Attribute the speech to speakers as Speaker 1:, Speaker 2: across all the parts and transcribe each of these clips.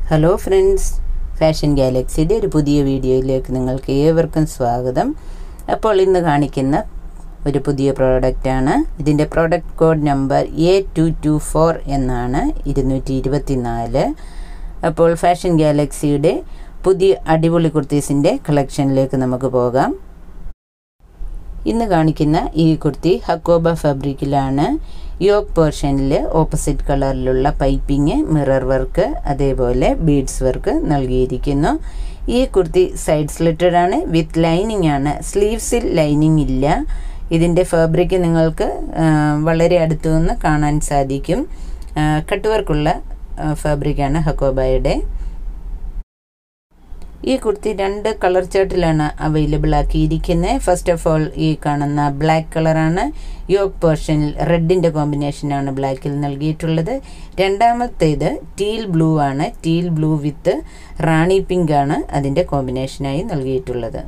Speaker 1: hello friends fashion ഗാലക്സിയുടെ ഒരു പുതിയ വീഡിയോയിലേക്ക് നിങ്ങൾക്ക് ഏവർക്കും സ്വാഗതം അപ്പോൾ ഇന്ന് കാണിക്കുന്ന ഒരു പുതിയ പ്രോഡക്റ്റാണ് ഇതിൻ്റെ product code number A two two four എന്നാണ് ഇരുന്നൂറ്റി ഇരുപത്തി നാല് അപ്പോൾ ഫാഷൻ ഗാലക്സിയുടെ പുതിയ അടിപൊളി കുർത്തീസിൻ്റെ കളക്ഷനിലേക്ക് നമുക്ക് പോകാം ഇന്ന് കാണിക്കുന്ന ഈ കുർത്തി ഹക്കോബ ഫാബ്രിക്കിലാണ് യോക്ക് പോർഷനിൽ ഓപ്പോസിറ്റ് കളറിലുള്ള പൈപ്പിങ് മിറർ വർക്ക് അതേപോലെ ബീഡ്സ് വർക്ക് നൽകിയിരിക്കുന്നു ഈ കുർത്തി സൈഡ് സ്ലിറ്റഡ് ആണ് വിത്ത് ലൈനിങ് ആണ് സ്ലീവ്സിൽ ലൈനിങ് ഇല്ല ഇതിൻ്റെ ഫാബ്രിക് നിങ്ങൾക്ക് വളരെ അടുത്തു നിന്ന് കാണാൻ സാധിക്കും കട്ട് വർക്കുള്ള ഫാബ്രിക്കാണ് ഹക്കോബയുടെ ഈ കുർത്തി രണ്ട് കളർ ചാർട്ടിലാണ് അവൈലബിൾ ആക്കിയിരിക്കുന്നത് ഫസ്റ്റ് ഓഫ് ഓൾ ഈ കാണുന്ന ബ്ലാക്ക് കളറാണ് യോക്ക് പോർഷനിൽ റെഡിൻ്റെ കോമ്പിനേഷനാണ് ബ്ലാക്കിൽ നൽകിയിട്ടുള്ളത് രണ്ടാമത്തേത് ടീൽ ബ്ലൂ ആണ് teal blue with rani pink ആണ് അതിൻ്റെ കോമ്പിനേഷനായി നൽകിയിട്ടുള്ളത്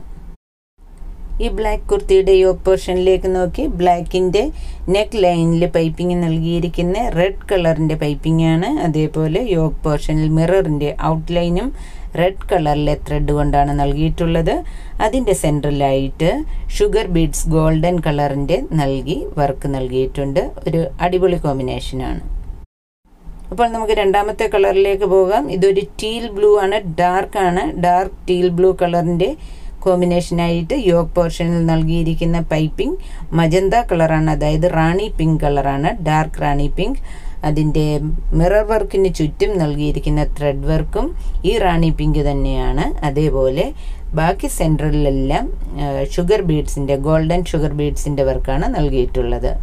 Speaker 1: ഈ ബ്ലാക്ക് കുർത്തിയുടെ യോക്ക് പോർഷനിലേക്ക് നോക്കി ബ്ലാക്കിൻ്റെ നെക്ക് ലൈനിൽ പൈപ്പിംഗ് നൽകിയിരിക്കുന്ന റെഡ് കളറിൻ്റെ പൈപ്പിംഗ് ആണ് അതേപോലെ യോക്ക് പോർഷനിൽ മിററിൻ്റെ ഔട്ട്ലൈനും റെഡ് കളറിലെ ത്രെഡ് കൊണ്ടാണ് നൽകിയിട്ടുള്ളത് അതിൻ്റെ സെൻട്രലായിട്ട് ഷുഗർ ബീഡ്സ് ഗോൾഡൻ കളറിൻ്റെ നൽകി വർക്ക് നൽകിയിട്ടുണ്ട് ഒരു അടിപൊളി കോമ്പിനേഷനാണ് അപ്പോൾ നമുക്ക് രണ്ടാമത്തെ കളറിലേക്ക് പോകാം ഇതൊരു ടീൽ ബ്ലൂ ആണ് ഡാർക്ക് ആണ് ഡാർക്ക് ടീൽ ബ്ലൂ കളറിൻ്റെ കോമ്പിനേഷനായിട്ട് യോക്ക് പോർഷനിൽ നൽകിയിരിക്കുന്ന പൈപ്പിംഗ് മജന്ത കളറാണ് അതായത് റാണി പിങ്ക് കളറാണ് ഡാർക്ക് റാണി പിങ്ക് അതിൻ്റെ മിറർ വർക്കിന് ചുറ്റും നൽകിയിരിക്കുന്ന ത്രെഡ് വർക്കും ഈ റാണി പിങ്ക് തന്നെയാണ് അതേപോലെ ബാക്കി സെൻറ്ററിലെല്ലാം ഷുഗർ ബീഡ്സിൻ്റെ ഗോൾഡൻ ഷുഗർ ബീഡ്സിൻ്റെ വർക്കാണ് നൽകിയിട്ടുള്ളത്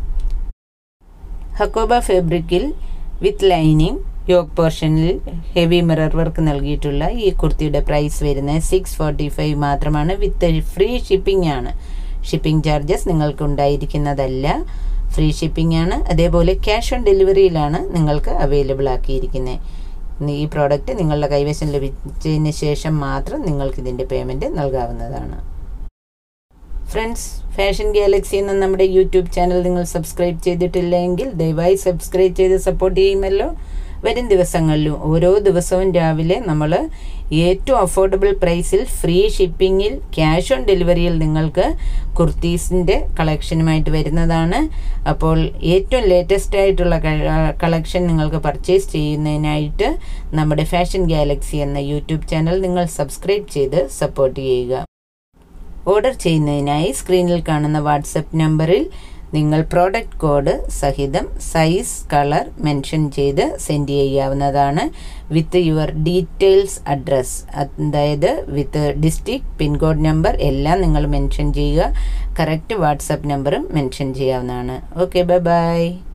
Speaker 1: ഹക്കോബ ഫാബ്രിക്കിൽ വിത്ത് ലൈനിങ് യോക്ക് പോർഷനിൽ ഹെവി മിറർ വർക്ക് നൽകിയിട്ടുള്ള ഈ കുർത്തിയുടെ പ്രൈസ് വരുന്നത് സിക്സ് ഫോർട്ടി ഫൈവ് മാത്രമാണ് വിത്ത് ഫ്രീ ഷിപ്പിംഗ് ആണ് ഷിപ്പിംഗ് ചാർജസ് നിങ്ങൾക്ക് ഉണ്ടായിരിക്കുന്നതല്ല ഫ്രീ ഷിപ്പിംഗ് ആണ് അതേപോലെ ക്യാഷ് ഓൺ ഡെലിവറിയിലാണ് നിങ്ങൾക്ക് അവൈലബിൾ ആക്കിയിരിക്കുന്നത് ഈ പ്രോഡക്റ്റ് നിങ്ങളുടെ കൈവശം ലഭിച്ചതിന് ശേഷം മാത്രം നിങ്ങൾക്ക് ഇതിൻ്റെ പേയ്മെൻറ്റ് നൽകാവുന്നതാണ് ഫ്രണ്ട്സ് ഫാഷൻ ഗാലക്സി എന്ന നമ്മുടെ യൂട്യൂബ് ചാനൽ നിങ്ങൾ സബ്സ്ക്രൈബ് ചെയ്തിട്ടില്ലെങ്കിൽ ദയവായി സബ്സ്ക്രൈബ് ചെയ്ത് സപ്പോർട്ട് ചെയ്യുമല്ലോ വരും ദിവസങ്ങളിലും ഓരോ ദിവസവും രാവിലെ നമ്മൾ ഏറ്റവും അഫോർഡബിൾ പ്രൈസിൽ ഫ്രീ ഷിപ്പിങ്ങിൽ ക്യാഷ് ഓൺ ഡെലിവറിയിൽ നിങ്ങൾക്ക് കുർത്തീസിൻ്റെ കളക്ഷനുമായിട്ട് വരുന്നതാണ് അപ്പോൾ ഏറ്റവും ലേറ്റസ്റ്റ് ആയിട്ടുള്ള കളക്ഷൻ നിങ്ങൾക്ക് പർച്ചേസ് ചെയ്യുന്നതിനായിട്ട് നമ്മുടെ ഫാഷൻ ഗാലക്സി എന്ന യൂട്യൂബ് ചാനൽ നിങ്ങൾ സബ്സ്ക്രൈബ് ചെയ്ത് സപ്പോർട്ട് ചെയ്യുക ഓർഡർ ചെയ്യുന്നതിനായി സ്ക്രീനിൽ കാണുന്ന വാട്സപ്പ് നമ്പറിൽ നിങ്ങൾ പ്രോഡക്റ്റ് കോഡ് സഹിതം സൈസ് കളർ മെൻഷൻ ചെയ്ത് സെൻഡ് ചെയ്യാവുന്നതാണ് വിത്ത് യുവർ ഡീറ്റെയിൽസ് അഡ്രസ് അതായത് വിത്ത് ഡിസ്ട്രിക്ട് പിൻകോഡ് നമ്പർ എല്ലാം നിങ്ങൾ മെൻഷൻ ചെയ്യുക കറക്റ്റ് വാട്സപ്പ് നമ്പറും മെൻഷൻ ചെയ്യാവുന്നതാണ് ഓക്കെ ബൈ ബൈ